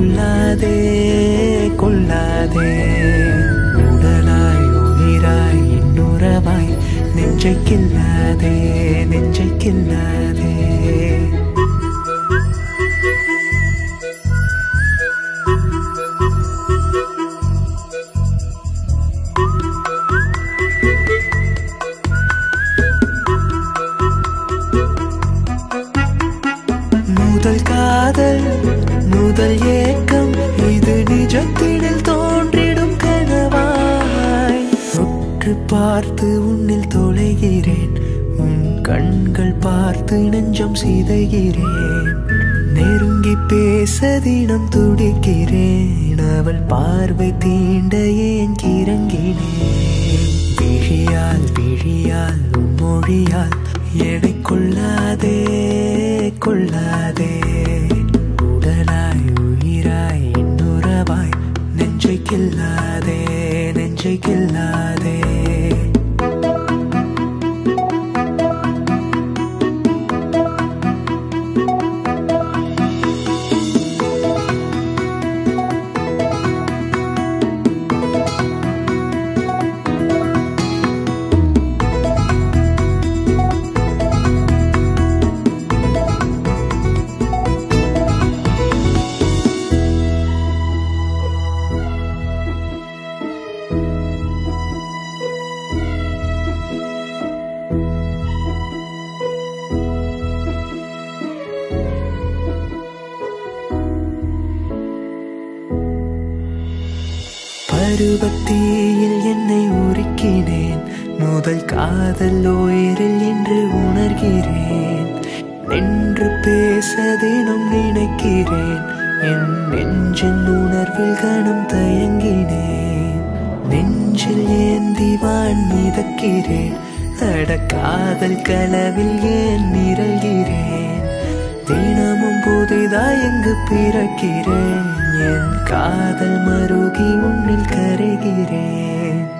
கொள்ளாதே கொள்ளாதே உடலாய் உயிராய் இன்னுறவாய் நெஞ்சை கில்லாதே நெஞ்சை கில்லாதே முதல் காதல் முதல் ஏக்கம் இது நிஜத்தினில் தோன்றிடும் கனவாய் உற்று பார்த்து உன்னில் தொலைகிறேன் உன் கண்கள் பார்த்து நெஞ்சம் சிதைகிறேன் நெருங்கி பேச தினம் துடிக்கிறேன் அவள் பார்வை தீண்ட ஏன் கிறங்கினேன் விழியால் விழியால் உன் மொழியால் எடை கொள்ளாதே கொள்ளாதே உடலாய் உயிராய் இன்னுறவாய் நெஞ்சை கில்லாதே நெஞ்சை கில்லாதே பருவத்தீயில் என்னை உருக்கினேன் முதல் காதல் உயிரில் என்று உணர்கிறேன் நின்று பேச தினம் நினைக்கிறேன் என் நெஞ்சின் உணர்வில் கணம் தயங்கினேன் நெஞ்சில் ஏந்தி வான் மிதக்கிறேன் அட காதல் கலவில் ஏன் நிரல்கிறேன் தினமும் புதிதாய் எங்கு பிறக்கிறேன் என் காதல் மருகி உன்னில் கரைகிறேன்